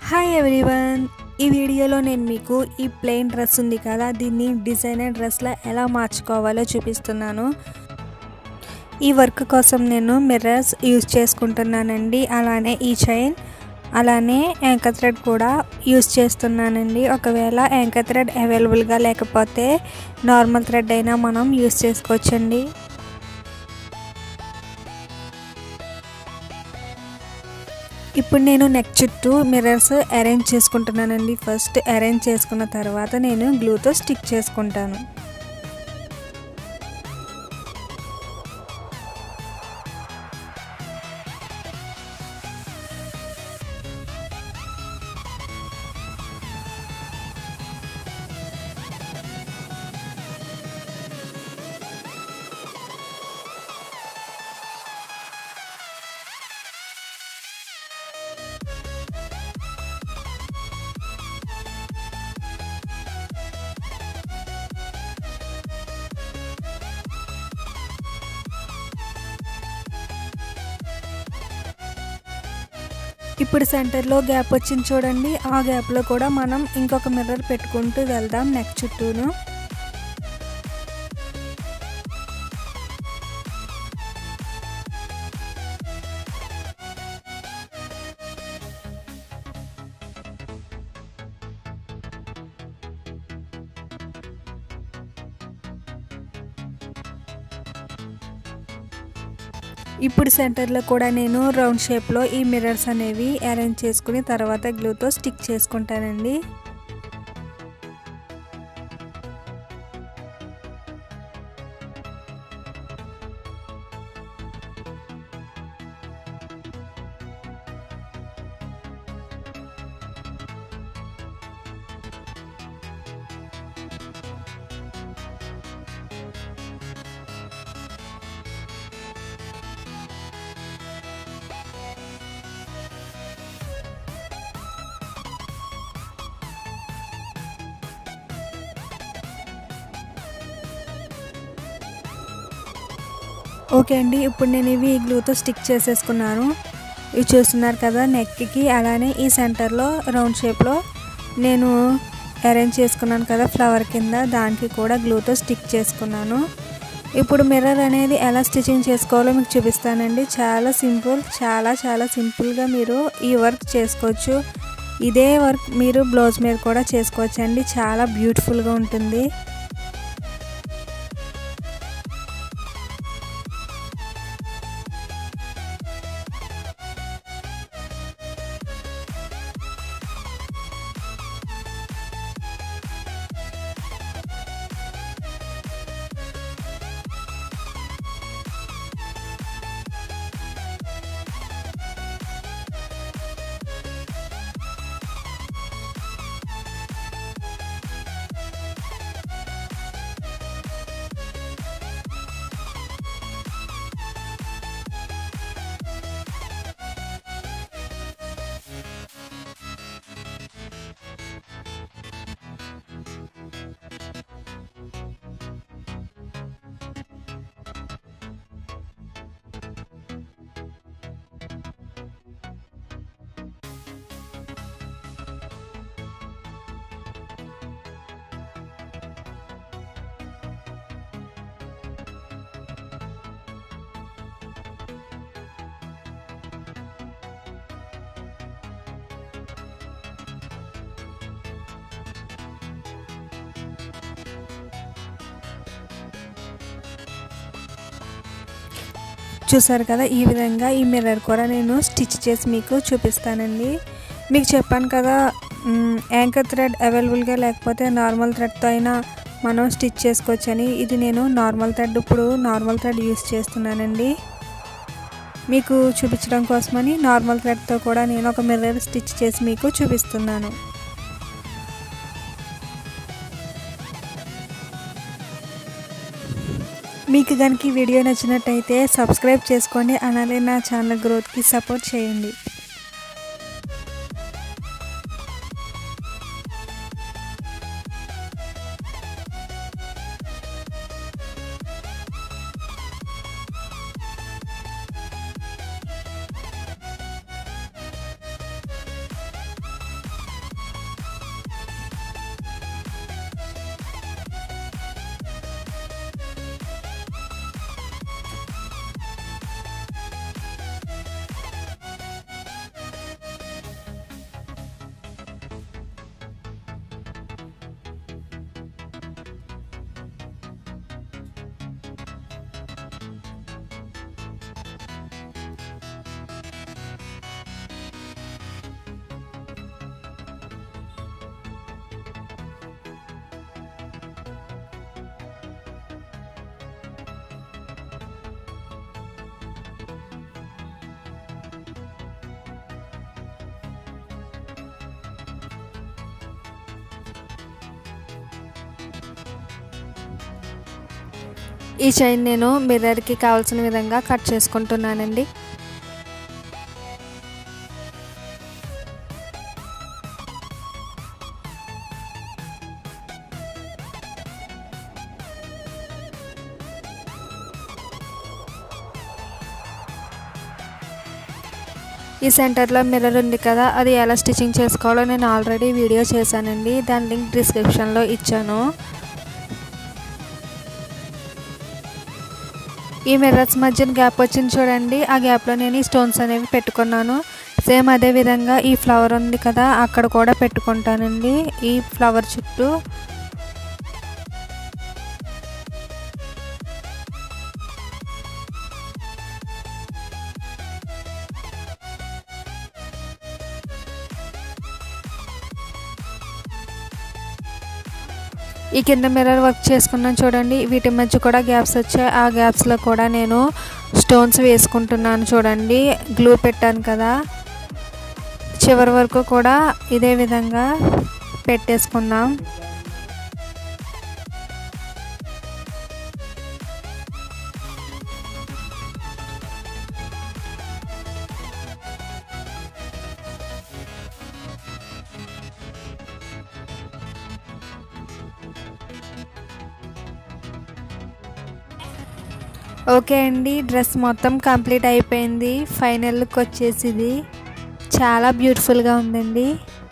hi everyone ఈ వీడియోలో నేను మీకు ఈ ప్లెయిన్ డ్రెస్ ఉంది కదా దీన్ని డిజైనర్ డ్రెస్లా ఎలా మార్చుకోవాలో చూపిస్తున్నాను ఈ వర్క్ కోసం నేను మిర్రర్స్ యూజ్ చేసుకుంటున్నానండి అలానే ఈ చైన్ అలానే యాంకర్ థ్రెడ్ కూడా యూజ్ చేస్తున్నానండి ఒకవేళ యాంకర్ థ్రెడ్ అవైలబుల్గా లేకపోతే నార్మల్ థ్రెడ్ అయినా మనం యూజ్ చేసుకోవచ్చండి ఇప్పుడు నేను నెక్ చుట్టూ మిర్రర్స్ అరేంజ్ చేసుకుంటున్నానండి ఫస్ట్ అరేంజ్ చేసుకున్న తర్వాత నేను గ్లూతో స్టిక్ చేసుకుంటాను ఇప్పుడు సెంటర్లో గ్యాప్ వచ్చింది చూడండి ఆ గ్యాప్లో కూడా మనం ఇంకొక మిర్రర్ పెట్టుకుంటూ వెళ్దాం నెక్ చుట్టూను ఇప్పుడు సెంటర్లో కూడా నేను రౌండ్ షేప్లో ఈ మిర్రర్స్ అనేవి అరేంజ్ చేసుకుని తర్వాత గ్లూతో స్టిక్ చేసుకుంటానండి ఓకే అండి ఇప్పుడు నేను ఇవి గ్లూతో స్టిక్ చేసేసుకున్నాను ఇవి చూస్తున్నారు కదా నెక్కి అలానే ఈ సెంటర్లో రౌండ్ షేప్లో నేను అరేంజ్ చేసుకున్నాను కదా ఫ్లవర్ కింద దానికి కూడా గ్లూతో స్టిక్ చేసుకున్నాను ఇప్పుడు మిర్రర్ అనేది ఎలా స్టిచ్చింగ్ చేసుకోవాలో మీకు చూపిస్తానండి చాలా సింపుల్ చాలా చాలా సింపుల్గా మీరు ఈ వర్క్ చేసుకోవచ్చు ఇదే వర్క్ మీరు బ్లౌజ్ మీద కూడా చేసుకోవచ్చు అండి చాలా బ్యూటిఫుల్గా ఉంటుంది చూసారు కదా ఈ విధంగా ఈ మిర్రర్ కూడా నేను స్టిచ్ చేసి మీకు చూపిస్తానండి మీకు చెప్పాను కదా యాంకర్ థ్రెడ్ అవైలబుల్గా లేకపోతే నార్మల్ థ్రెడ్తో అయినా మనం స్టిచ్ చేసుకోవచ్చని ఇది నేను నార్మల్ థ్రెడ్ ఇప్పుడు నార్మల్ థ్రెడ్ యూస్ చేస్తున్నానండి మీకు చూపించడం కోసమని నార్మల్ థ్రెడ్తో కూడా నేను ఒక మిర్రర్ స్టిచ్ చేసి మీకు చూపిస్తున్నాను మీకు కనుక ఈ వీడియో నచ్చినట్టయితే సబ్స్క్రైబ్ చేసుకోండి అలానే నా ఛానల్ గ్రోత్కి సపోర్ట్ చేయండి ఈ చైన్ నేను మిర్రర్కి కావాల్సిన విధంగా కట్ చేసుకుంటున్నానండి ఈ సెంటర్లో మిర్రర్ ఉంది కదా అది ఎలా స్టిచ్చింగ్ చేసుకోవాలో నేను ఆల్రెడీ వీడియో చేశానండి దాని లింక్ డిస్క్రిప్షన్లో ఇచ్చాను ఈ మిర్రర్స్ మధ్యన గ్యాప్ వచ్చింది చూడండి ఆ గ్యాప్లో నేను ఈ స్టోన్స్ అనేవి పెట్టుకున్నాను సేమ్ అదే విధంగా ఈ ఫ్లవర్ ఉంది కదా అక్కడ కూడా పెట్టుకుంటానండి ఈ ఫ్లవర్ చుట్టూ ఈ కింద మిర్రర్ వర్క్ చేసుకున్నాను చూడండి వీటి మధ్య కూడా గ్యాప్స్ వచ్చాయి ఆ గ్యాప్స్లో కూడా నేను స్టోన్స్ వేసుకుంటున్నాను చూడండి గ్లూ పెట్టాను కదా చివరి వరకు కూడా ఇదే విధంగా పెట్టేసుకుందాం ఓకే అండి డ్రెస్ మొత్తం కంప్లీట్ అయిపోయింది ఫైనల్ లుక్ వచ్చేసి ఇది చాలా బ్యూటిఫుల్గా ఉందండి